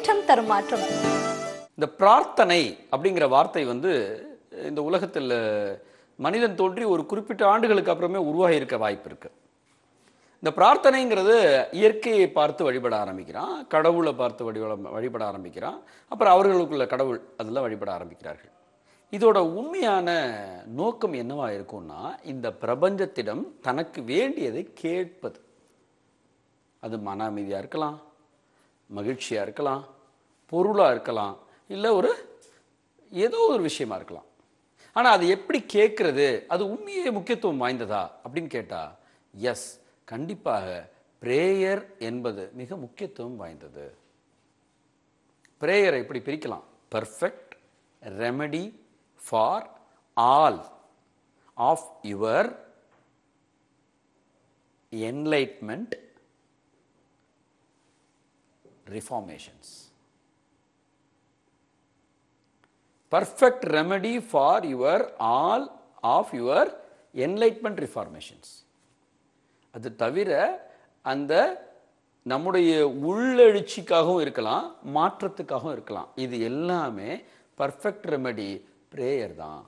ஏற்றம் தரும் மாற்றம் இந்த பிரார்த்தனை அப்படிங்கிற வார்த்தை வந்து இந்த உலகத்தில் மனிதன் தோன்றி ஒரு குறிப்பிட்ட ஆண்டுகளுக்கு அப்புறமே உருவாகி இருக்க வாய்ப்பு இருக்கு இந்த பிரார்த்தனைங்கிறது இயற்கையை பார்த்து வழிபட ஆரம்பிக்கிறான் கடவுளை பார்த்து வழிபட வழிபட ஆரம்பிக்கிறான் அப்புறம் அவர்களுக்குள்ள கடவுள் அதெல்லாம் வழிபட ஆரம்பிக்கிறார்கள் இதோட உண்மையான நோக்கம் என்னவா இருக்கும்னா இந்த பிரபஞ்சத்திடம் தனக்கு வேண்டியதை கேட்பது அது மன அமைதியாக இருக்கலாம் மகிழ்ச்சியாக இருக்கலாம் பொருளாக இருக்கலாம் இல்லை ஒரு ஏதோ ஒரு விஷயமா இருக்கலாம் ஆனால் அது எப்படி கேட்கறது அது உண்மையே முக்கியத்துவம் வாய்ந்ததா அப்படின்னு கேட்டால் எஸ் கண்டிப்பாக பிரேயர் என்பது மிக முக்கியத்துவம் வாய்ந்தது பிரேயரை இப்படி பிரிக்கலாம் perfect remedy for all of your enlightenment reformations. Perfect remedy for your all of your enlightenment reformations. அது தவிர அந்த நம்முடைய உள்ளெழுச்சிக்காகவும் இருக்கலாம் மாற்றத்துக்காகவும் இருக்கலாம் இது எல்லாமே பர்ஃபெக்ட் ரெமெடி பிரேயர் தான்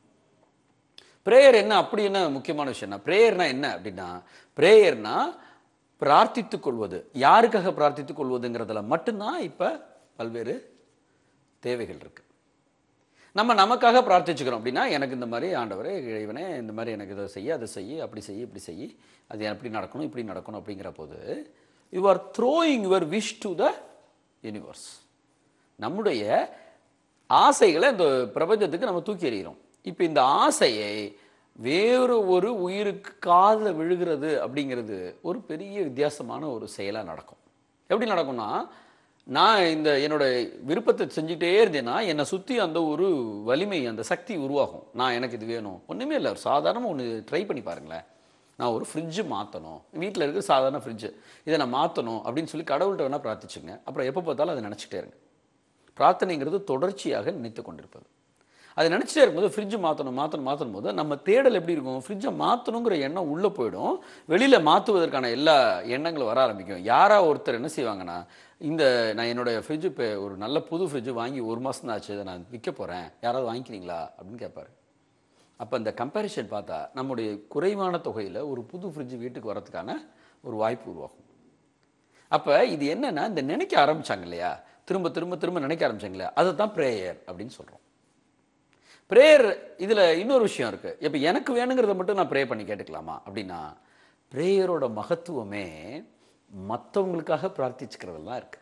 பிரேயர் என்ன அப்படி என்ன முக்கியமான விஷயம்னா பிரேயர்னா என்ன அப்படின்னா பிரேயர்னா பிரார்த்தித்துக் கொள்வது யாருக்காக பிரார்த்தித்துக் கொள்வதுங்கிறதுல மட்டும்தான் இப்போ பல்வேறு தேவைகள் இருக்கு நம்ம நமக்காக பிரார்த்திச்சுக்கிறோம் அப்படின்னா எனக்கு இந்த மாதிரி ஆண்டவரே இறைவனே இந்த மாதிரி எனக்கு இதை செய்ய அதை செய்ய அப்படி செய்ய இப்படி செய்ய அது எப்படி நடக்கணும் இப்படி நடக்கணும் அப்படிங்கிற போது you are throwing your wish to the universe நம்முடைய ஆசைகளை இந்த பிரபஞ்சத்துக்கு நம்ம தூக்கி எறிகிறோம் இப்போ இந்த ஆசையை வேறு ஒரு உயிருக்கு காதில் விழுகிறது அப்படிங்கிறது ஒரு பெரிய வித்தியாசமான ஒரு செயலாக நடக்கும் எப்படி நடக்கும்னா நான் இந்த என்னோட விருப்பத்தை செஞ்சுட்டே இருந்தேன்னா என்னை சுற்றி அந்த ஒரு வலிமை அந்த சக்தி உருவாகும் நான் எனக்கு இது வேணும் ஒன்றுமே இல்லை சாதாரணமாக ஒன்று ட்ரை பண்ணி பாருங்களேன் நான் ஒரு ஃப்ரிட்ஜு மாற்றணும் வீட்டில் இருக்கிற சாதாரண ஃப்ரிட்ஜு இதை நான் மாற்றணும் அப்படின்னு சொல்லி கடவுள்கிட்ட வேணால் பிரார்த்திச்சுங்க அப்புறம் எப்போ பார்த்தாலும் அதை நினச்சிட்டே இருங்க பிரார்த்தனைங்கிறது தொடர்ச்சியாக நினைத்து கொண்டிருப்பது அதை நினச்சிட்டே இருக்கும்போது ஃப்ரிட்ஜ் மாற்றணும் மாற்றணும் மாற்றணும் போது நம்ம தேடல் எப்படி இருக்கும் ஃப்ரிட்ஜை மாற்றணுங்கிற எண்ணம் உள்ளே போயிடும் வெளியில் மாற்றுவதற்கான எல்லா எண்ணங்களும் வர ஆரம்பிக்கும் யாரா ஒருத்தர் என்ன செய்வாங்கன்னா இந்த நான் என்னுடைய ஃப்ரிட்ஜ் இப்போ ஒரு நல்ல புது ஃப்ரிட்ஜ் வாங்கி ஒரு மாதம் தான் ஆச்சு இதை நான் விற்க போகிறேன் யாராவது வாங்கிக்கிறீங்களா அப்படின்னு கேட்பாரு அப்போ இந்த கம்பேரிஷன் பார்த்தா நம்முடைய குறைவான தொகையில் ஒரு புது ஃப்ரிட்ஜ் வீட்டுக்கு வரதுக்கான ஒரு வாய்ப்பு உருவாகும் அப்போ இது என்னன்னா இந்த நினைக்க ஆரம்பிச்சாங்க இல்லையா திரும்ப திரும்ப திரும்ப நினைக்க ஆரம்பிச்சாங்க இல்லையா அதை தான் ப்ரேயர் அப்படின்னு சொல்கிறோம் ப்ரேயர் இதில் இன்னொரு விஷயம் இருக்குது இப்போ எனக்கு வேணுங்கிறத மட்டும் நான் ப்ரே பண்ணி கேட்டுக்கலாமா அப்படின்னா ப்ரேயரோட மகத்துவமே மற்றவங்களுக்காக பிரார்த்திச்சுக்கிறதெல்லாம் இருக்குது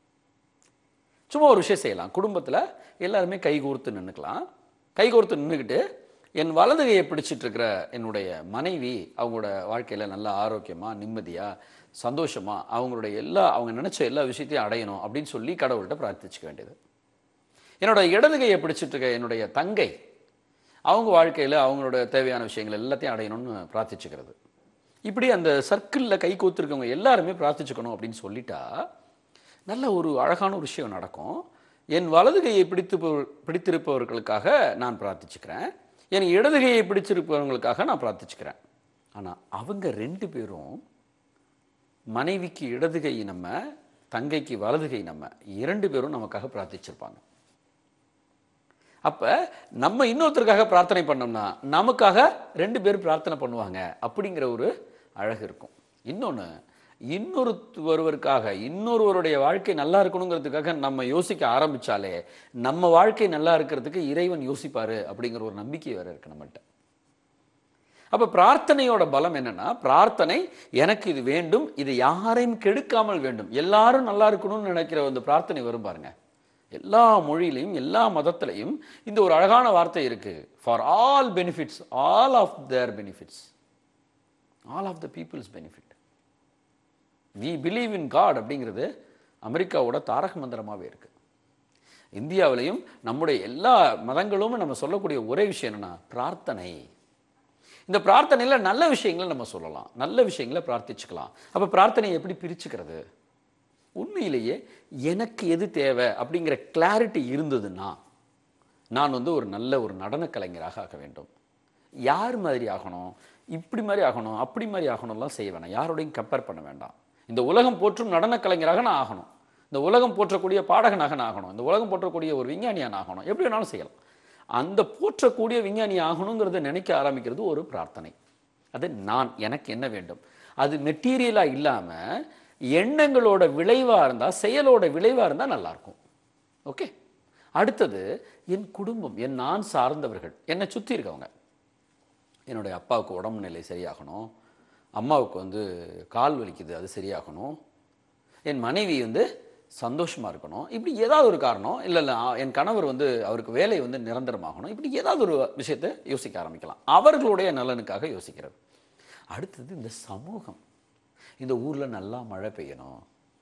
சும்மா ஒரு விஷயம் செய்யலாம் குடும்பத்தில் எல்லாருமே கை கோர்த்து நின்றுக்கலாம் கை கோர்த்து நின்றுக்கிட்டு என் வலது கையை பிடிச்சிட்டு இருக்கிற என்னுடைய மனைவி அவங்களோட வாழ்க்கையில் நல்ல ஆரோக்கியமாக நிம்மதியாக சந்தோஷமாக அவங்களுடைய எல்லா அவங்க நினச்ச எல்லா விஷயத்தையும் அடையணும் அப்படின்னு சொல்லி கடவுள்கிட்ட பிரார்த்திச்சுக்க வேண்டியது என்னோட இடது கையை பிடிச்சிட்டு இருக்க என்னுடைய தங்கை அவங்க வாழ்க்கையில் அவங்களோட தேவையான விஷயங்கள் எல்லாத்தையும் அடையணும்னு பிரார்த்திச்சுக்கிறது இப்படி அந்த சர்க்கிளில் கை கோத்துருக்கவங்க எல்லாருமே பிரார்த்திச்சுக்கணும் அப்படின்னு சொல்லிட்டா நல்ல ஒரு அழகான ஒரு விஷயம் நடக்கும் என் வலது கையை பிடித்து பிடித்திருப்பவர்களுக்காக நான் பிரார்த்திச்சுக்கிறேன் என் இடது கையை பிடிச்சிருப்பவங்களுக்காக நான் பிரார்த்திச்சுக்கிறேன் ஆனால் அவங்க ரெண்டு பேரும் மனைவிக்கு இடது கை நம்ம தங்கைக்கு வலது கை நம்ம இரண்டு பேரும் நமக்காக பிரார்த்திச்சிருப்பாங்க அப்ப நம்ம இன்னொருத்தருக்காக பிரார்த்தனை பண்ணோம்னா நமக்காக ரெண்டு பேரும் பிரார்த்தனை பண்ணுவாங்க அப்படிங்கிற ஒரு அழகு இருக்கும் இன்னொன்று இன்னொரு ஒருவருக்காக இன்னொருவருடைய வாழ்க்கை நல்லா இருக்கணுங்கிறதுக்காக நம்ம யோசிக்க ஆரம்பிச்சாலே நம்ம வாழ்க்கை நல்லா இருக்கிறதுக்கு இறைவன் யோசிப்பாரு அப்படிங்கிற ஒரு நம்பிக்கை வேற இருக்கு நம்மகிட்ட அப்ப பிரார்த்தனையோட பலம் என்னன்னா பிரார்த்தனை எனக்கு இது வேண்டும் இது யாரையும் கெடுக்காமல் வேண்டும் எல்லாரும் நல்லா இருக்கணும்னு நினைக்கிற அந்த பிரார்த்தனை வரும் பாருங்க எல்லா மொழியிலையும் எல்லா மதத்திலையும் இந்த ஒரு அழகான வார்த்தை இருக்கு for all benefits all of their benefits all of the peoples benefit we believe in God அப்படிங்கிறது அமெரிக்காவோட தாரக மந்திரமாகவே இருக்கு இந்தியாவிலையும் நம்முடைய எல்லா மதங்களும் நம்ம சொல்லக்கூடிய ஒரே விஷயம் என்னன்னா பிரார்த்தனை இந்த பிரார்த்தனையில் நல்ல விஷயங்களை நம்ம சொல்லலாம் நல்ல விஷயங்களை பிரார்த்திச்சுக்கலாம் அப்போ பிரார்த்தனையை எப்படி பிரிச்சுக்கிறது உண்மையிலேயே எனக்கு எது தேவை அப்படிங்கிற கிளாரிட்டி இருந்ததுன்னா நான் வந்து ஒரு நல்ல ஒரு நடன கலைஞராக ஆக வேண்டும் யார் மாதிரி ஆகணும் இப்படி மாதிரி ஆகணும் அப்படி மாதிரி ஆகணும்லாம் செய்ய வேணாம் யாரோடையும் கம்பேர் பண்ண வேண்டாம் இந்த உலகம் போற்றும் நடன கலைஞராக நான் ஆகணும் இந்த உலகம் போற்றக்கூடிய பாடகனாக நான் ஆகணும் இந்த உலகம் போற்றக்கூடிய ஒரு விஞ்ஞானியாக நான் ஆகணும் எப்படி வேணாலும் செய்யலாம் அந்த போற்றக்கூடிய விஞ்ஞானி ஆகணுங்கிறத நினைக்க ஆரம்பிக்கிறது ஒரு பிரார்த்தனை அது நான் எனக்கு என்ன வேண்டும் அது மெட்டீரியலாக இல்லாமல் எண்ணங்களோட விளைவாக இருந்தால் செயலோட விளைவாக இருந்தால் நல்லாயிருக்கும் ஓகே அடுத்தது என் குடும்பம் என் நான் சார்ந்தவர்கள் என்னை சுற்றி இருக்கவங்க என்னுடைய அப்பாவுக்கு உடம்பு நிலை சரியாகணும் அம்மாவுக்கு வந்து கால் வலிக்குது அது சரியாகணும் என் மனைவி வந்து சந்தோஷமாக இருக்கணும் இப்படி ஏதாவது ஒரு காரணம் இல்லை இல்லை என் கணவர் வந்து அவருக்கு வேலை வந்து நிரந்தரமாகணும் இப்படி ஏதாவது ஒரு விஷயத்தை யோசிக்க ஆரம்பிக்கலாம் அவர்களுடைய நலனுக்காக யோசிக்கிறது அடுத்தது இந்த சமூகம் இந்த ஊரில் நல்லா மழை பெய்யணும்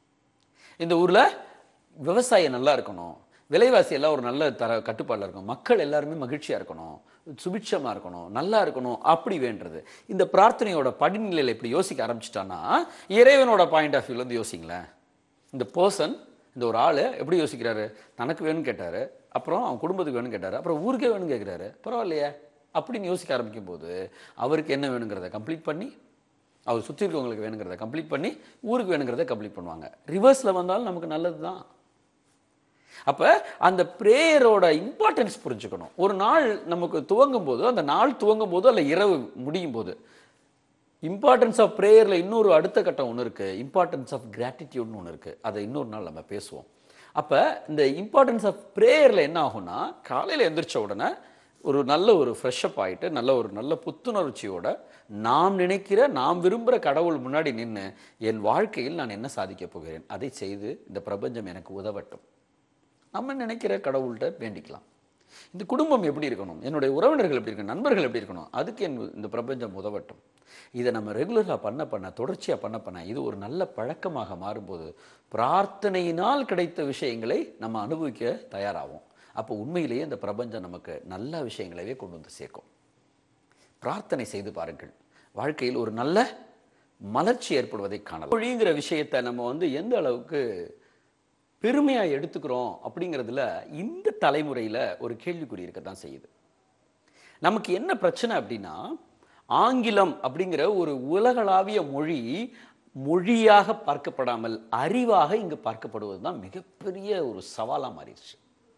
இந்த ஊரில் விவசாயம் நல்லா இருக்கணும் விலைவாசி எல்லாம் ஒரு நல்ல தர கட்டுப்பாடில் இருக்கணும் மக்கள் எல்லாருமே மகிழ்ச்சியாக இருக்கணும் சுபிட்சமாக இருக்கணும் நல்லா இருக்கணும் அப்படி வேண்டது இந்த பிரார்த்தனையோட படிநிலையில் இப்படி யோசிக்க ஆரம்பிச்சிட்டான்னா இறைவனோட பாயிண்ட் ஆஃப் வியூலேருந்து யோசிங்களேன் இந்த பர்சன் இந்த ஒரு ஆள் எப்படி யோசிக்கிறாரு தனக்கு வேணும்னு கேட்டார் அப்புறம் அவன் குடும்பத்துக்கு வேணும்னு கேட்டார் அப்புறம் ஊருக்கே வேணும்னு கேட்குறாரு பரவாயில்லையே அப்படின்னு யோசிக்க ஆரம்பிக்கும் போது அவருக்கு என்ன வேணுங்கிறத கம்ப்ளீட் பண்ணி அவர் சுற்றி இருக்கவங்களுக்கு வேணுங்கிறத கம்ப்ளீட் பண்ணி ஊருக்கு வேணுங்கிறத கம்ப்ளீட் பண்ணுவாங்க ரிவர்ஸில் வந்தாலும் நமக்கு நல்லது தான் அப்போ அந்த ப்ரேயரோட இம்பார்ட்டன்ஸ் புரிஞ்சுக்கணும் ஒரு நாள் நமக்கு துவங்கும் போது அந்த நாள் துவங்கும் போது அல்ல இரவு முடியும் போது இம்பார்ட்டன்ஸ் ஆஃப் ப்ரேயரில் இன்னொரு அடுத்த கட்டம் ஒன்று இருக்குது இம்பார்ட்டன்ஸ் ஆஃப் கிராட்டிடியூட்னு ஒன்று இருக்குது அதை இன்னொரு நாள் நம்ம பேசுவோம் அப்போ இந்த இம்பார்ட்டன்ஸ் ஆஃப் ப்ரேயரில் என்ன ஆகும்னா காலையில் எந்திரிச்ச உடனே ஒரு நல்ல ஒரு ஃப்ரெஷ்அப் ஆகிட்டு நல்ல ஒரு நல்ல புத்துணர்ச்சியோட நாம் நினைக்கிற நாம் விரும்புகிற கடவுள் முன்னாடி நின்று என் வாழ்க்கையில் நான் என்ன சாதிக்கப் போகிறேன் அதை செய்து இந்த பிரபஞ்சம் எனக்கு உதவட்டும் நம்ம நினைக்கிற கடவுள்கிட்ட வேண்டிக்கலாம் இந்த குடும்பம் எப்படி இருக்கணும் என்னுடைய உறவினர்கள் எப்படி இருக்கணும் நண்பர்கள் எப்படி இருக்கணும் அதுக்கு என் இந்த பிரபஞ்சம் உதவட்டும் இதை நம்ம ரெகுலராக பண்ண பண்ண தொடர்ச்சியாக பண்ண பண்ண இது ஒரு நல்ல பழக்கமாக மாறும்போது பிரார்த்தனையினால் கிடைத்த விஷயங்களை நம்ம அனுபவிக்க தயாராகும் அப்போ உண்மையிலேயே இந்த பிரபஞ்சம் நமக்கு நல்ல விஷயங்களவே கொண்டு வந்து சேர்க்கும் பிரார்த்தனை செய்து பாருங்கள் வாழ்க்கையில் ஒரு நல்ல மலர்ச்சி ஏற்படுவதை காணலாம் மொழிங்கிற விஷயத்தை நம்ம வந்து எந்த அளவுக்கு பெருமையாக எடுத்துக்கிறோம் அப்படிங்கிறதுல இந்த தலைமுறையில் ஒரு கேள்விக்குறி இருக்க தான் செய்யுது நமக்கு என்ன பிரச்சனை அப்படின்னா ஆங்கிலம் அப்படிங்கிற ஒரு உலகளாவிய மொழி மொழியாக பார்க்கப்படாமல் அறிவாக இங்கு பார்க்கப்படுவது தான் மிகப்பெரிய ஒரு சவாலாக மாறிடுச்சு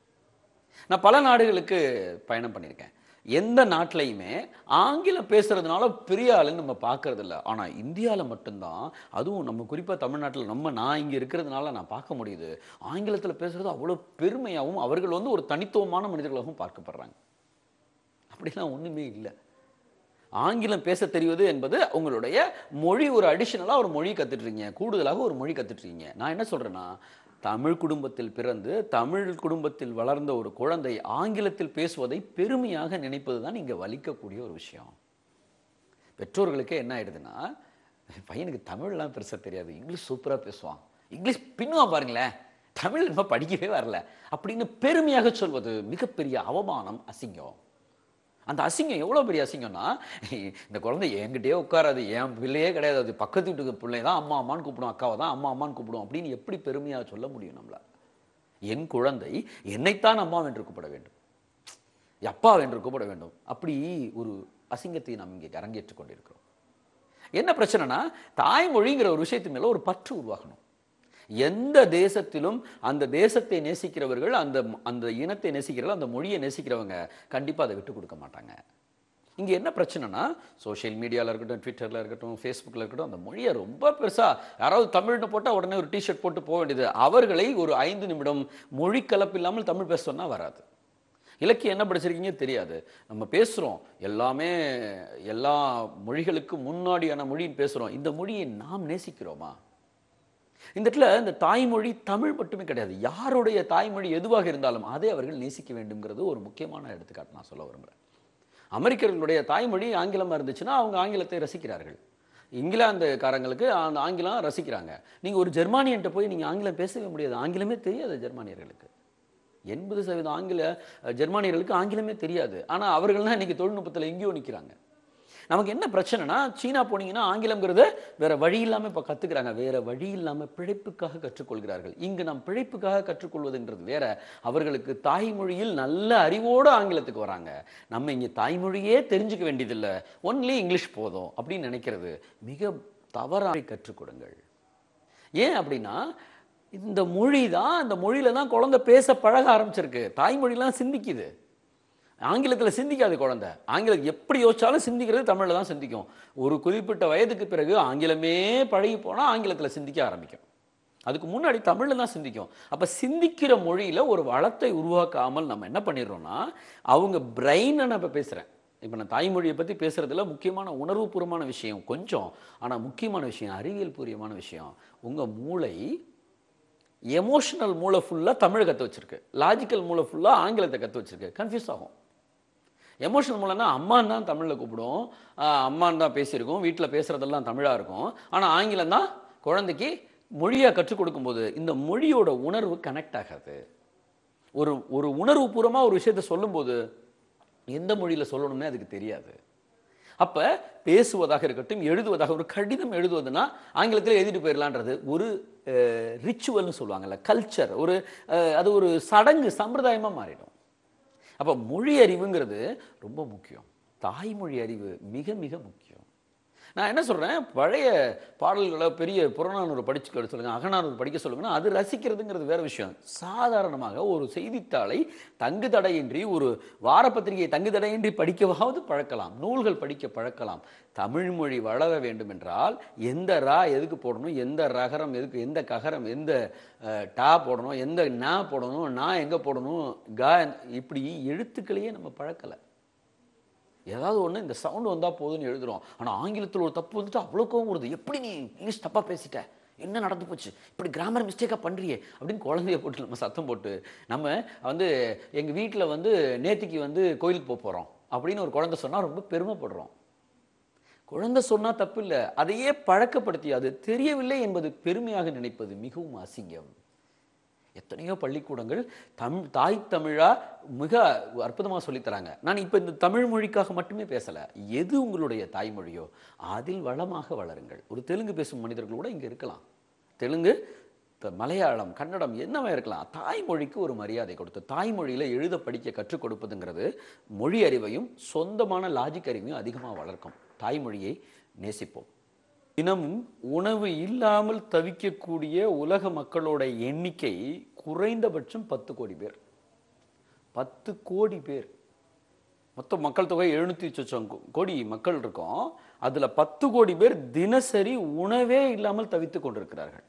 நான் பல நாடுகளுக்கு பயணம் பண்ணியிருக்கேன் எந்த நாட்டிலையுமே ஆங்கிலம் பேசுறதுனால பெரிய ஆளுன்னு நம்ம பார்க்கறது இல்லை ஆனால் இந்தியாவில் மட்டும்தான் அதுவும் நம்ம குறிப்பாக தமிழ்நாட்டில் நம்ம நான் இங்கே இருக்கிறதுனால நான் பார்க்க முடியுது ஆங்கிலத்தில் பேசுறது அவ்வளோ பெருமையாகவும் அவர்கள் வந்து ஒரு தனித்துவமான மனிதர்களாகவும் பார்க்கப்படுறாங்க அப்படிலாம் ஒன்றுமே இல்லை ஆங்கிலம் பேச தெரிவது என்பது உங்களுடைய மொழி ஒரு அடிஷனலாக ஒரு மொழி கற்றுட்ருக்கீங்க கூடுதலாக ஒரு மொழி கற்றுட்ருக்கீங்க நான் என்ன சொல்கிறேன்னா தமிழ் குடும்பத்தில் பிறந்து தமிழ் குடும்பத்தில் வளர்ந்த ஒரு குழந்தை ஆங்கிலத்தில் பேசுவதை பெருமையாக நினைப்பது தான் இங்கே வலிக்கக்கூடிய ஒரு விஷயம் பெற்றோர்களுக்கே என்ன ஆயிடுதுன்னா பையனுக்கு தமிழ்லாம் பெருசாக தெரியாது இங்கிலீஷ் சூப்பராக பேசுவான் இங்கிலீஷ் பின்னுவான் பாருங்களேன் தமிழ் நம்ம படிக்கவே வரல அப்படின்னு பெருமையாக சொல்வது மிகப்பெரிய அவமானம் அசிங்கம் அந்த அசிங்கம் எவ்வளோ பெரிய அசிங்கம்னா இந்த குழந்தை என்கிட்டயே உட்காராது என் பிள்ளையே கிடையாது அது பக்கத்து வீட்டுக்கு பிள்ளை தான் அம்மா அம்மான்னு கூப்பிடும் அக்காவை தான் அம்மா அம்மான்னு கூப்பிடும் அப்படின்னு எப்படி பெருமையாக சொல்ல முடியும் நம்மள என் குழந்தை என்னைத்தான் அம்மா என்று கூப்பிட வேண்டும் அப்பா என்று கூப்பிட வேண்டும் அப்படி ஒரு அசிங்கத்தை நாம் இங்கே அரங்கேற்றுக் கொண்டிருக்கிறோம் என்ன பிரச்சனைனா தாய்மொழிங்கிற ஒரு விஷயத்து மேலே ஒரு பற்று உருவாகணும் எந்த தேசத்திலும் அந்த தேசத்தை நேசிக்கிறவர்கள் அந்த அந்த இனத்தை நேசிக்கிறவர்கள் அந்த மொழியை நேசிக்கிறவங்க கண்டிப்பாக அதை விட்டு கொடுக்க மாட்டாங்க இங்கே என்ன பிரச்சனைனா சோஷியல் மீடியாவில் இருக்கட்டும் ட்விட்டரில் இருக்கட்டும் ஃபேஸ்புக்கில் இருக்கட்டும் அந்த மொழியை ரொம்ப பெருசாக யாராவது தமிழ்னு போட்டால் உடனே ஒரு டிஷர்ட் போட்டு போக வேண்டியது அவர்களை ஒரு ஐந்து நிமிடம் மொழி கலப்பு இல்லாமல் தமிழ் பேச சொன்னால் வராது இலக்கியம் என்ன படிச்சிருக்கீங்க தெரியாது நம்ம பேசுகிறோம் எல்லாமே எல்லா மொழிகளுக்கும் முன்னாடியான மொழின்னு பேசுகிறோம் இந்த மொழியை நாம் நேசிக்கிறோமா இந்த இடத்துல இந்த தாய்மொழி தமிழ் மட்டுமே கிடையாது யாருடைய தாய்மொழி எதுவாக இருந்தாலும் அதை அவர்கள் நேசிக்க வேண்டும்ங்கிறது ஒரு முக்கியமான எடுத்துக்காட்டு நான் சொல்ல விரும்புகிறேன் அமெரிக்கர்களுடைய தாய்மொழி ஆங்கிலமாக இருந்துச்சுன்னா அவங்க ஆங்கிலத்தை ரசிக்கிறார்கள் இங்கிலாந்துக்காரங்களுக்கு அந்த ஆங்கிலம் ரசிக்கிறாங்க நீங்கள் ஒரு ஜெர்மானியன்ட்ட போய் நீங்கள் ஆங்கிலம் பேசவே முடியாது ஆங்கிலமே தெரியாது ஜெர்மானியர்களுக்கு எண்பது சதவீதம் ஆங்கில ஜெர்மானியர்களுக்கு ஆங்கிலமே தெரியாது ஆனால் அவர்கள்லாம் இன்னைக்கு தொழில்நுட்பத்தில் எங்கேயோ நிற்கிறாங்க நமக்கு என்ன பிரச்சனைனா சீனா போனீங்கன்னா ஆங்கிலம்ங்கிறத வேற வழி இல்லாமல் இப்போ கற்றுக்கிறாங்க வேற வழி இல்லாமல் பிழைப்புக்காக கற்றுக்கொள்கிறார்கள் இங்கு நாம் பிழைப்புக்காக கற்றுக்கொள்வதுன்றது வேற அவர்களுக்கு தாய்மொழியில் நல்ல அறிவோடு ஆங்கிலத்துக்கு வராங்க நம்ம இங்கே தாய்மொழியே தெரிஞ்சுக்க வேண்டியதில்லை ஒன்லி இங்கிலீஷ் போதும் அப்படின்னு நினைக்கிறது மிக தவறாக கற்றுக் கொடுங்கள் ஏன் அப்படின்னா இந்த மொழி தான் அந்த மொழியில தான் குழந்தை பேச பழக ஆரம்பிச்சிருக்கு தாய்மொழிலாம் சிந்திக்குது ஆங்கிலத்தில் சிந்திக்காது குழந்தை ஆங்கிலம் எப்படி யோசிச்சாலும் சிந்திக்கிறது தமிழில் தான் சிந்திக்கும் ஒரு குறிப்பிட்ட வயதுக்கு பிறகு ஆங்கிலமே பழகி போனால் ஆங்கிலத்தில் சிந்திக்க ஆரம்பிக்கும் அதுக்கு முன்னாடி தமிழில் தான் சிந்திக்கும் அப்போ சிந்திக்கிற மொழியில் ஒரு வளத்தை உருவாக்காமல் நம்ம என்ன பண்ணிடுறோம்னா அவங்க பிரெயினை நான் இப்போ பேசுகிறேன் இப்போ நான் தாய்மொழியை பற்றி பேசுகிறதுல முக்கியமான உணர்வுபூர்வமான விஷயம் கொஞ்சம் ஆனால் முக்கியமான விஷயம் அறிவியல் பூர்வமான விஷயம் உங்கள் மூளை எமோஷனல் மூளை ஃபுல்லாக தமிழ் கற்று வச்சிருக்கு லாஜிக்கல் மூளை ஃபுல்லாக ஆங்கிலத்தை கற்று வச்சிருக்கு கன்ஃபியூஸ் ஆகும் எமோஷனல் மூலம்னா அம்மான்னு தான் தமிழில் கூப்பிடுவோம் ஆஹ் அம்மான்னு தான் பேசியிருக்கோம் வீட்டில் பேசுகிறதெல்லாம் தமிழாக இருக்கும் ஆனால் ஆங்கிலம் தான் குழந்தைக்கு மொழியாக கற்றுக் கொடுக்கும்போது இந்த மொழியோட உணர்வு கனெக்ட் ஆகாது ஒரு ஒரு உணர்வு பூர்வமாக ஒரு விஷயத்தை சொல்லும்போது எந்த மொழியில் சொல்லணும்னே அதுக்கு தெரியாது அப்போ பேசுவதாக இருக்கட்டும் எழுதுவதாக ஒரு கடிதம் எழுதுவதுன்னா ஆங்கிலத்தில் எழுதிட்டு போயிடலான்றது ஒரு ரிச்சுவல்னு சொல்லுவாங்கல்ல கல்ச்சர் ஒரு அஹ், அது ஒரு சடங்கு சம்பிரதாயமாக மாறிடும் அப்போ மொழி அறிவுங்கிறது ரொம்ப முக்கியம் தாய்மொழி அறிவு மிக மிக முக்கியம் நான் என்ன சொல்கிறேன் பழைய பாடல்களை பெரிய புறநானூறு படிச்சு சொல்லுங்க அகநானூறு படிக்க சொல்லுங்கன்னா அது ரசிக்கிறதுங்கிறது வேற விஷயம் சாதாரணமாக ஒரு செய்தித்தாளை தங்கு தடையின்றி ஒரு வாரப்பத்திரிகையை தங்கு தடையின்றி படிக்கவாவது பழக்கலாம் நூல்கள் படிக்க பழக்கலாம் தமிழ் மொழி வளர வேண்டும் என்றால் எந்த ரா எதுக்கு போடணும் எந்த ரகரம் எதுக்கு எந்த ககரம் எந்த அஹ், டா போடணும் எந்த நா போடணும் நான் எங்கே போடணும் கா இப்படி எழுத்துக்களையே நம்ம பழக்கலை ஏதாவது ஒன்று இந்த சவுண்டு வந்தால் போதும்னு எழுதுறோம் ஆனால் ஆங்கிலத்தில் ஒரு தப்பு வந்துட்டு அவ்வளோ கோவம் வருது எப்படி நீ இங்கிலீஷ் தப்பாக பேசிட்ட என்ன நடந்து போச்சு இப்படி கிராமர் மிஸ்டேக்காக பண்ணுறியே அப்படின்னு குழந்தைய போட்டு நம்ம சத்தம் போட்டு நம்ம வந்து எங்கள் வீட்டில் வந்து நேத்திக்கு வந்து கோயிலுக்கு போக போகிறோம் அப்படின்னு ஒரு குழந்தை சொன்னால் ரொம்ப பெருமைப்படுறோம் குழந்தை சொன்னா தப்பு இல்லை அதையே பழக்கப்படுத்தி அது தெரியவில்லை என்பது பெருமையாக நினைப்பது மிகவும் அசிங்கம் எத்தனையோ பள்ளிக்கூடங்கள் தமிழ் தாய் தமிழா மிக அற்புதமாக சொல்லித் தராங்க நான் இப்போ இந்த தமிழ் மொழிக்காக மட்டுமே பேசலை எது உங்களுடைய தாய்மொழியோ அதில் வளமாக வளருங்கள் ஒரு தெலுங்கு பேசும் மனிதர்கள் கூட இங்கே இருக்கலாம் தெலுங்கு த- மலையாளம் கன்னடம் என்னவா இருக்கலாம் தாய்மொழிக்கு ஒரு மரியாதை கொடுத்து தாய்மொழியில் எழுத படிக்க கற்றுக் கொடுப்பதுங்கிறது மொழி அறிவையும் சொந்தமான லாஜிக் அறிவையும் அதிகமாக வளர்க்கும் தாய்மொழியை நேசிப்போம் தினமும் உணவு இல்லாமல் தவிக்கக்கூடிய உலக மக்களோட எண்ணிக்கை குறைந்தபட்சம் பத்து கோடி பேர் பத்து கோடி பேர் மொத்த மக்கள் தொகை எழுநூற்றி சொச்சம் கோ- கோடி மக்கள் இருக்கோம் அதுல பத்து கோடி பேர் தினசரி உணவே இல்லாமல் தவித்துக் கொண்டிருக்கிறார்கள்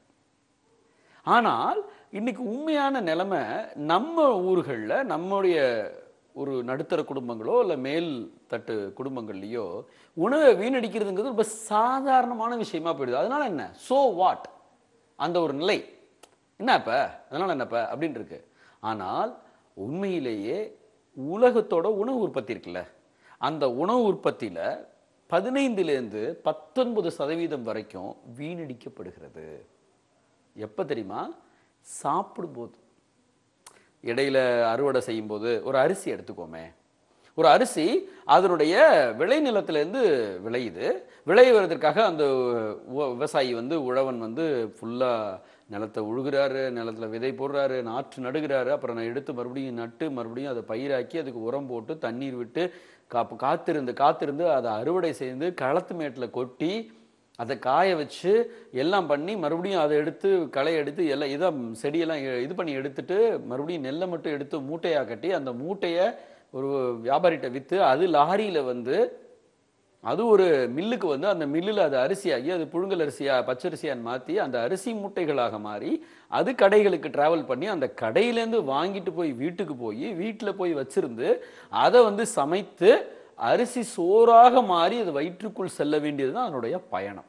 ஆனால் இன்னைக்கு உண்மையான நிலைமை நம்ம ஊர்களில் நம்முடைய ஒரு நடுத்தர குடும்பங்களோ இல்லை மேல் தட்டு குடும்பங்கள்லையோ உணவை வீணடிக்கிறதுங்கிறது ரொம்ப சாதாரணமான விஷயமா போயிடுது அதனால என்ன சோ வாட் அந்த ஒரு நிலை என்ன இப்ப அதனால என்னப்ப அப்படின்னு இருக்கு ஆனால் உண்மையிலேயே உலகத்தோட உணவு உற்பத்தி இருக்குல்ல அந்த உணவு உற்பத்தியில பதினைந்துலேருந்து பத்தொன்பது சதவீதம் வரைக்கும் வீணடிக்கப்படுகிறது எப்போ தெரியுமா சாப்பிடும்போது இடையில அறுவடை செய்யும்போது ஒரு அரிசி எடுத்துக்கோமே ஒரு அரிசி அதனுடைய விளைநிலத்திலேருந்து விளையுது விளைவதற்காக அந்த உ- விவசாயி வந்து உழவன் வந்து ஃபுல்லாக நிலத்தை உழுகிறாரு நிலத்துல விதை போடுறாரு நாற்று நடுகிறாரு அப்புறம் நான் எடுத்து மறுபடியும் நட்டு மறுபடியும் அதை பயிராக்கி அதுக்கு உரம் போட்டு தண்ணீர் விட்டு காப்பு காத்திருந்து காத்திருந்து அதை அறுவடை செய்து களத்து மேட்டில் கொட்டி அதை காய வச்சு எல்லாம் பண்ணி மறுபடியும் அதை எடுத்து களை எடுத்து எல்லாம் இதை செடியெல்லாம் எ- இது பண்ணி எடுத்துட்டு மறுபடியும் நெல்லை மட்டும் எடுத்து மூட்டையாக கட்டி அந்த மூட்டையை ஒரு வியாபாரிகிட்ட விற்று அது லாரியில் வந்து அது ஒரு மில்லுக்கு வந்து அந்த மில்லில் அது அரிசியாகி அது புழுங்கல் அரிசியா பச்சரிசியான்னு மாற்றி அந்த அரிசி மூட்டைகளாக மாறி அது கடைகளுக்கு டிராவல் பண்ணி அந்த கடையிலேருந்து வாங்கிட்டு போய் வீட்டுக்கு போய் வீட்டில் போய் வச்சிருந்து அதை வந்து சமைத்து அரிசி சோறாக மாறி அது வயிற்றுக்குள் செல்ல வேண்டியது தான் அதனுடைய பயணம்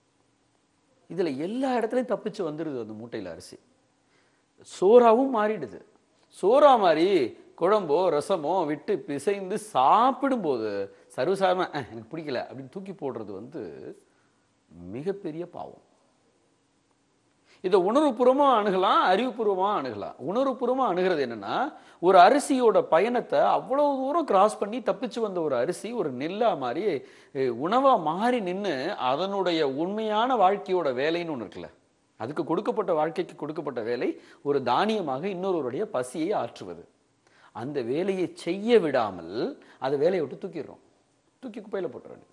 இதில் எல்லா இடத்துலையும் தப்பிச்சு வந்துடுது அந்த மூட்டையில் அரிசி சோறாவும் மாறிடுது சோறா மாதிரி குழம்போ ரசமோ விட்டு பிசைந்து சாப்பிடும்போது சர்வசாதாரண "அஹ், எனக்கு பிடிக்கல அப்படின்னு தூக்கி போடுறது வந்து மிகப்பெரிய பாவம் இதை உணர்வுபூர்வமாக அணுகலாம் அறிவுபூர்வமாக அணுகலாம் உணர்வுபூர்வமாக அணுகிறது என்னன்னா ஒரு அரிசியோட பயணத்தை அவ்வளவு தூரம் கிராஸ் பண்ணி தப்பிச்சு வந்த ஒரு அரிசி ஒரு நெல்லா மாதிரி அஹ், உணவா மாறி நின்று அதனுடைய உண்மையான வாழ்க்கையோட வேலைன்னு ஒன்று இருக்குல்ல அதுக்கு கொடுக்கப்பட்ட வாழ்க்கைக்கு கொடுக்கப்பட்ட வேலை ஒரு தானியமாக இன்னொருவருடைய பசியை ஆற்றுவது அந்த வேலையை செய்ய விடாமல் அந்த வேலையை விட்டு தூக்கிடுறோம் தூக்கி குப்பையில் போட்டுற வேண்டியது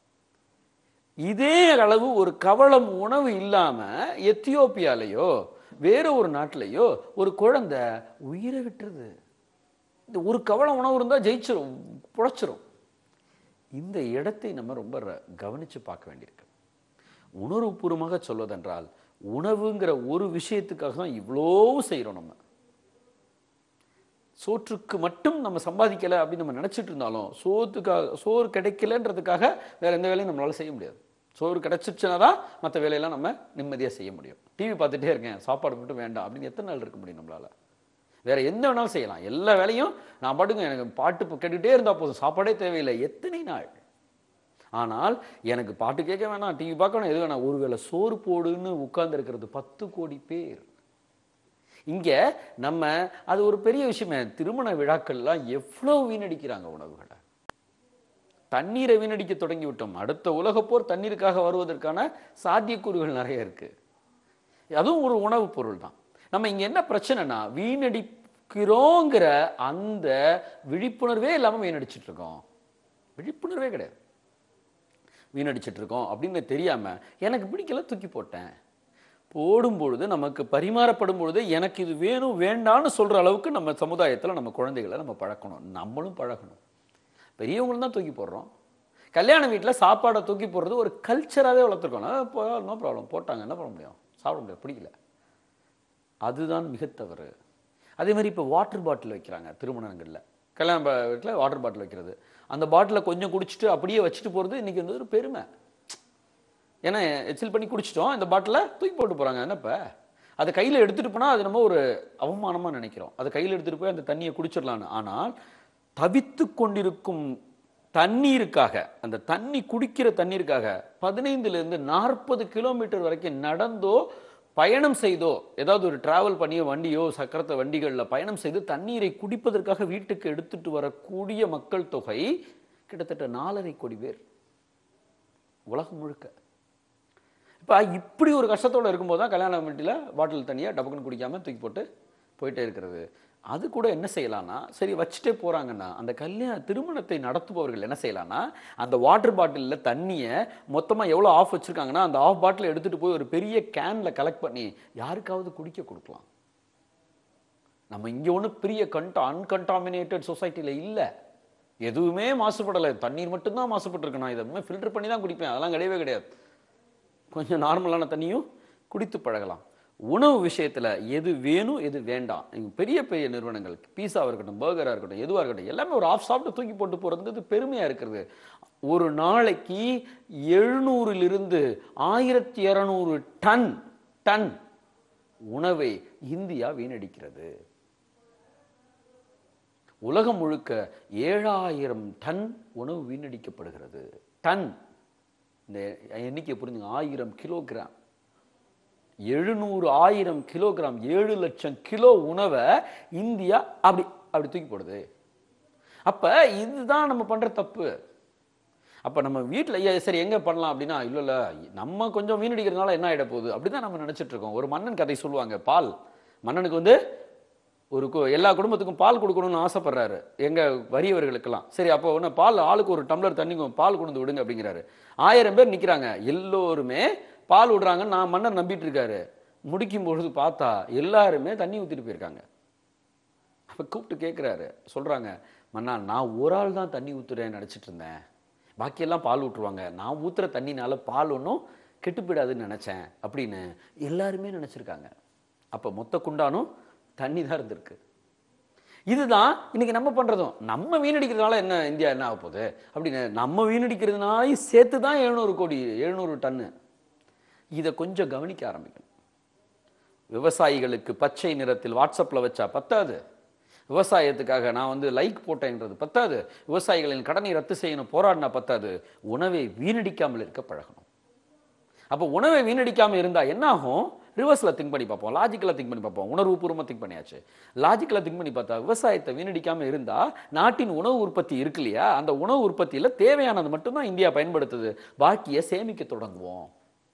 இதே அளவு ஒரு கவளம் உணவு இல்லாம எத்தியோப்பியாலேயோ வேற ஒரு நாட்டிலேயோ ஒரு குழந்தை உயிரை விட்டுருது இந்த ஒரு கவலை உணவு இருந்தால் ஜெயிச்சிரும் புழைச்சிரும் இந்த இடத்தை நம்ம ரொம்ப ர- கவனிச்சு பார்க்க வேண்டியிருக்கு உணர்வுபூர்வமாக சொல்வதென்றால் உணவுங்கிற ஒரு விஷயத்துக்காக தான் இவ்வளோ செய்கிறோம் நம்ம சோற்றுக்கு மட்டும் நம்ம சம்பாதிக்கலை அப்படின்னு நம்ம நினச்சிட்டு இருந்தாலும் சோத்துக்காக சோறு கிடைக்கலன்றதுக்காக வேற எந்த வேலையும் நம்மளால செய்ய முடியாது சோறு கிடைச்சிச்சுனா தான் மற்ற வேலையெல்லாம் நம்ம நிம்மதியாக செய்ய முடியும் டிவி பார்த்துட்டே இருக்கேன் சாப்பாடு மட்டும் வேண்டாம் அப்படின்னு எத்தனை நாள் இருக்க முடியும் நம்மளால வேற எந்த வேணாலும் செய்யலாம் எல்லா வேலையும் நான் பாட்டுங்க எனக்கு பாட்டு கேட்டுக்கிட்டே இருந்தால் போதும் சாப்பாடே தேவையில்லை எத்தனை நாள் ஆனால் எனக்கு பாட்டு கேட்க வேணாம் டிவி பார்க்கணும் எது வேணாம் ஒருவேளை சோறு போடுன்னு உட்கார்ந்து இருக்கிறது பத்து கோடி பேர் இங்க நம்ம அது ஒரு பெரிய விஷயமே திருமண விழாக்கள்லாம் எவ்வளவு வீணடிக்கிறாங்க உணவுகளை தண்ணீரை வீணடிக்க தொடங்கி விட்டோம் அடுத்த உலகப் போர் தண்ணீருக்காக வருவதற்கான சாத்தியக்கூறுகள் நிறைய இருக்கு அதுவும் ஒரு உணவுப் பொருள் தான் நம்ம இங்க என்ன பிரச்சனைனா வீணடிக்கிறோங்கிற அந்த விழிப்புணர்வே இல்லாம வீணடிச்சிட்டு இருக்கோம் விழிப்புணர்வே கிடையாது வீணடிச்சிட்டு இருக்கோம் அப்படின்னு தெரியாம எனக்கு பிடிக்கல தூக்கி போட்டேன் போடும் பொழுது நமக்கு பரிமாறப்படும் பொழுது எனக்கு இது வேணும் வேண்டான்னு சொல்ற அளவுக்கு நம்ம சமுதாயத்துல நம்ம குழந்தைகளை நம்ம பழக்கணும் நம்மளும் பழகணும் பெரியவங்களும் தான் தூக்கி போடுறோம் கல்யாண வீட்டுல சாப்பாடை தூக்கி போடுறது ஒரு கல்ச்சராகவே வளர்த்துருக்கோம் நோ ப்ராப்ளம் போட்டாங்க என்ன பண்ண முடியும் சாப்பிட முடியாது பிடிக்கல அதுதான் மிக தவறு அதே மாதிரி இப்போ வாட்டர் பாட்டில் வைக்கிறாங்க திருமணங்களில் கல்யாண வீட்டில் வாட்டர் பாட்டில் வைக்கிறது அந்த பாட்டிலை கொஞ்சம் குடிச்சிட்டு அப்படியே வச்சுட்டு போகிறது இன்னைக்கு வந்து ஒரு பெருமை ஏன்னா எச்சில் பண்ணி குடிச்சிட்டோம் இந்த பாட்டிலை தூக்கி போட்டு போகிறாங்க என்னப்ப அதை கையில் எடுத்துகிட்டு போனால் அது நம்ம ஒரு அவமானமாக நினைக்கிறோம் அதை கையில் எடுத்துகிட்டு போய் அந்த தண்ணியை குடிச்சிடலான்னு ஆனால் தவித்து கொண்டிருக்கும் தண்ணீருக்காக அந்த தண்ணி குடிக்கிற தண்ணீருக்காக பதினைந்துலேருந்து நாற்பது கிலோமீட்டர் வரைக்கும் நடந்தோ பயணம் செய்தோ ஏதாவது ஒரு டிராவல் பண்ணியோ வண்டியோ சக்கரத்த வண்டிகளில் பயணம் செய்து தண்ணீரை குடிப்பதற்காக வீட்டுக்கு எடுத்துட்டு வரக்கூடிய மக்கள் தொகை கிட்டத்தட்ட நாலரை கோடி பேர் உலகம் முழுக்க இப்போ இப்படி ஒரு கஷ்டத்தோட இருக்கும்போது தான் கல்யாண வீட்டில் பாட்டில் தண்ணியை டபக்குன்னு குடிக்காம தூக்கி போட்டு போயிட்டே இருக்கிறது அது கூட என்ன செய்யலாம்னா சரி வச்சுட்டே போறாங்கன்னா அந்த கல்யாண திருமணத்தை நடத்துபவர்கள் என்ன செய்யலாம்னா அந்த வாட்டர் பாட்டிலில் தண்ணியை மொத்தமாக எவ்வளோ ஆஃப் வச்சிருக்காங்கன்னா அந்த ஆஃப் பாட்டில் எடுத்துட்டு போய் ஒரு பெரிய கேன்ல கலெக்ட் பண்ணி யாருக்காவது குடிக்க கொடுக்கலாம் நம்ம இங்கே ஒன்றும் பெரிய கண்ட அன்கண்டாமினேட்டட் சொசைட்டியில் இல்லை எதுவுமே மாசுபடலை தண்ணீர் மட்டும்தான் மாசுபட்டிருக்கு நான் இதை ஃபில்டர் பண்ணி தான் குடிப்பேன் அதெல்லாம் கிடையவே கிடையாது கொஞ்சம் நார்மலான தண்ணியும் குடித்து பழகலாம் உணவு விஷயத்தில் எது வேணும் எது வேண்டாம் இங்க பெரிய பெரிய நிறுவனங்கள் பீஸாவாக இருக்கட்டும் பர்கராக இருக்கட்டும் எதுவாக இருக்கட்டும் எல்லாமே ஒரு ஆஃப் சாப்பிட்டு தூக்கி போட்டு போகிறது பெருமையாக இருக்கிறது ஒரு நாளைக்கு எழுநூறிலிருந்து ஆயிரத்தி இரநூறு டன் டன் உணவை இந்தியா வீணடிக்கிறது உலகம் முழுக்க ஏழாயிரம் டன் உணவு வீணடிக்கப்படுகிறது டன் இந்த எண்ணிக்கை புரிஞ்சுங்க ஆயிரம் கிலோகிராம் எழுநூறு ஆயிரம் கிலோகிராம் ஏழு லட்சம் கிலோ உணவை இந்தியா அப்படி அப்படி தூக்கி போடுது அப்ப இதுதான் நம்ம பண்ற தப்பு அப்ப நம்ம வீட்டில் ஐயா சரி எங்க பண்ணலாம் அப்படின்னா இல்ல இல்ல நம்ம கொஞ்சம் வீணடிக்கிறதுனால என்ன ஆயிட போகுது அப்படிதான் நம்ம நினைச்சிட்டு இருக்கோம் ஒரு மன்னன் கதை சொல்லுவாங்க பால் மன்னனுக்கு வந்து ஒரு கு- எல்லா குடும்பத்துக்கும் பால் கொடுக்கணும்னு ஆசைப்படுறாரு எங்க வறியவர்களுக்கெல்லாம் சரி அப்போ ஒன்று பால் ஆளுக்கு ஒரு டம்ளர் தண்ணி கொ- பால் கொண்டு வந்து விடுங்க அப்படிங்கிறாரு ஆயிரம் பேர் நிக்கிறாங்க எல்லோருமே பால் விடுறாங்கன்னு நான் மன்னர் நம்பிட்டு இருக்காரு முடிக்கும் பொழுது பார்த்தா எல்லாருமே தண்ணி ஊத்திட்டு போயிருக்காங்க அப்ப கூப்பிட்டு கேட்குறாரு சொல்றாங்க மன்னா நான் ஒரு ஆள் தான் தண்ணி ஊத்துறேன்னு நினைச்சிட்டு இருந்தேன் பாக்கியெல்லாம் பால் ஊற்றுவாங்க நான் ஊத்துற தண்ணினால பால் ஒன்றும் கெட்டுப்பிடாதுன்னு நினைச்சேன் அப்படின்னு எல்லாருமே நினைச்சிருக்காங்க அப்ப மொத்த குண்டானும் தண்ணி தான் இருந்திருக்கு இதுதான் இன்னைக்கு நம்ம பண்றதும் நம்ம வீணடிக்கிறதுனால என்ன இந்தியா என்ன ஆக போகுது அப்படின்னு நம்ம வீணடிக்கிறதுனாலையும் சேர்த்து தான் எழுநூறு கோடி எழுநூறு டன்னு இதை கொஞ்சம் கவனிக்க ஆரம்பிக்கணும் விவசாயிகளுக்கு பச்சை நிறத்தில் வாட்ஸ்அப்ல வச்சா பத்தாது விவசாயத்துக்காக நான் வந்து லைக் போட்டேன்றது பத்தாது விவசாயிகளின் கடனை ரத்து செய்யணும் போராடினா பத்தாது உணவை வீணடிக்காமல் இருக்க பழகணும் அப்போ உணவை வீணடிக்காம இருந்தா என்ன ஆகும் ரிவர்ஸ்ல திங்க் பண்ணி பார்ப்போம் லாஜிக்கலா திங்க் பண்ணி பார்ப்போம் உணர்வு பூர்வமா திங்க் பண்ணியாச்சு லாஜிக்கலா திங்க் பண்ணி பார்த்தா விவசாயத்தை வீணடிக்காம இருந்தா நாட்டின் உணவு உற்பத்தி இருக்கு இல்லையா அந்த உணவு உற்பத்தியில தேவையானது மட்டும்தான் இந்தியா பயன்படுத்துது பாக்கியை சேமிக்க தொடங்குவோம்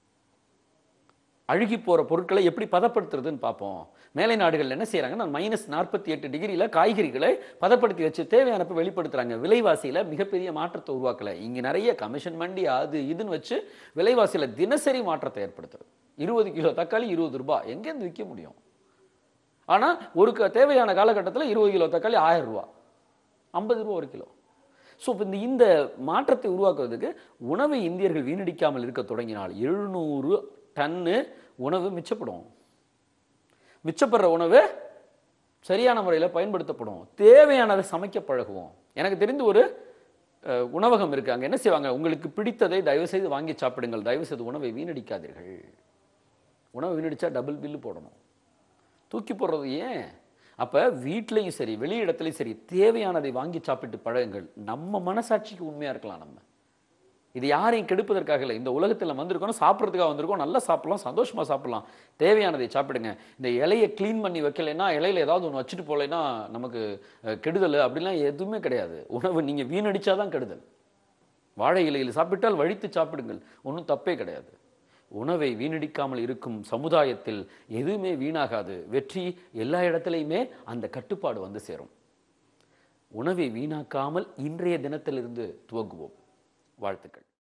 அழுகி போற பொருட்களை எப்படி பதப்படுத்துறதுன்னு பார்ப்போம் மேலை நாடுகள் என்ன செய்றாங்கன்னா மைனஸ் நாற்பத்தி எட்டு டிகிரியில காய்கறிகளை பதப்படுத்தி வச்சு தேவையானப்ப வெளிப்படுத்துறாங்க விலைவாசியில மிகப்பெரிய மாற்றத்தை உருவாக்கல இங்க நிறைய கமிஷன் மண்டி அது இதுன்னு வச்சு விலைவாசியில தினசரி மாற்றத்தை ஏற்படுத்துறது இருபது கிலோ தக்காளி இருபது ரூபாய் எங்கேருந்து விற்க முடியும் ஆனா ஒரு க- தேவையான காலகட்டத்தில் இருபது கிலோ தக்காளி ஆயிரம் ரூபா ஐம்பது ரூபா ஒரு கிலோ ஸோ இப்போ இந்த இந்த மாற்றத்தை உருவாக்குவதற்கு உணவை இந்தியர்கள் வீணடிக்காமல் இருக்க தொடங்கினால் எழுநூறு டன்னு உணவு மிச்சப்படும் மிச்சப்படுற உணவு சரியான முறையில் பயன்படுத்தப்படும் தேவையானதை சமைக்க பழகுவோம் எனக்கு தெரிந்து ஒரு அஹ், உணவகம் இருக்கு அங்க என்ன செய்வாங்க உங்களுக்கு பிடித்ததை தயவு செய்து வாங்கி சாப்பிடுங்கள் தயவு செய்து உணவை வீணடிக்காதீர்கள் உணவை வீணடிச்சா டபுள் பில்லு போடணும் தூக்கி போடுறது ஏன் அப்ப வீட்லயும் சரி வெளி இடத்துலையும் சரி தேவையானதை வாங்கி சாப்பிட்டு பழகுங்கள் நம்ம மனசாட்சிக்கு உண்மையா இருக்கலாம் நம்ம இது யாரையும் கெடுப்பதற்காக இல்லை இந்த உலகத்தில் வந்திருக்கோம் சாப்பிட்றதுக்காக வந்திருக்கோம் நல்லா சாப்பிடலாம் சந்தோஷமா சாப்பிடலாம் தேவையானதை சாப்பிடுங்க இந்த இலையை க்ளீன் பண்ணி வைக்கலைன்னா இலையில ஏதாவது ஒன்று வச்சுட்டு போகலைன்னா நமக்கு அஹ், கெடுதல் அப்படிலாம் எதுவுமே கிடையாது உணவு நீங்க வீணடிச்சாதான் கெடுதல் வாழை இலையில் சாப்பிட்டால் வழித்து சாப்பிடுங்கள் ஒன்றும் தப்பே கிடையாது உணவை வீணடிக்காமல் இருக்கும் சமுதாயத்தில் எதுவுமே வீணாகாது வெற்றி எல்லா இடத்துலையுமே அந்த கட்டுப்பாடு வந்து சேரும் உணவை வீணாக்காமல் இன்றைய தினத்திலிருந்து துவங்குவோம் வாழ்த்துக்கள்